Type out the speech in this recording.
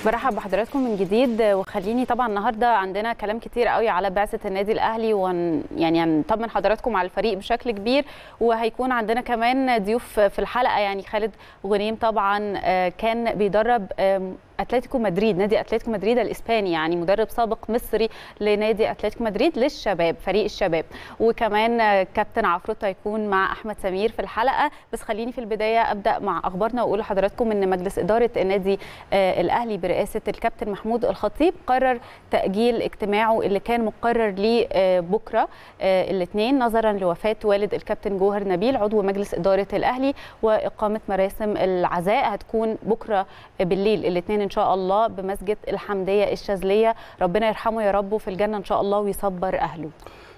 برحب بحضراتكم من جديد وخليني طبعا النهارده عندنا كلام كتير قوي على بعثه النادي الاهلي ون يعني هنطمن حضراتكم على الفريق بشكل كبير وهيكون عندنا كمان ضيوف في الحلقه يعني خالد غنيم طبعا كان بيدرب اتلتيكو مدريد نادي اتلتيكو مدريد الاسباني يعني مدرب سابق مصري لنادي اتلتيكو مدريد للشباب فريق الشباب وكمان كابتن عفروت هيكون مع احمد سمير في الحلقه بس خليني في البدايه ابدا مع اخبارنا واقول لحضراتكم ان مجلس اداره النادي الاهلي برئاسه الكابتن محمود الخطيب قرر تاجيل اجتماعه اللي كان مقرر ليه بكره الاثنين نظرا لوفاه والد الكابتن جوهر نبيل عضو مجلس اداره الاهلي واقامه مراسم العزاء هتكون بكره بالليل الاثنين ان شاء الله بمسجد الحمديه الشاذليه ربنا يرحمه يا رب في الجنه ان شاء الله ويصبر اهله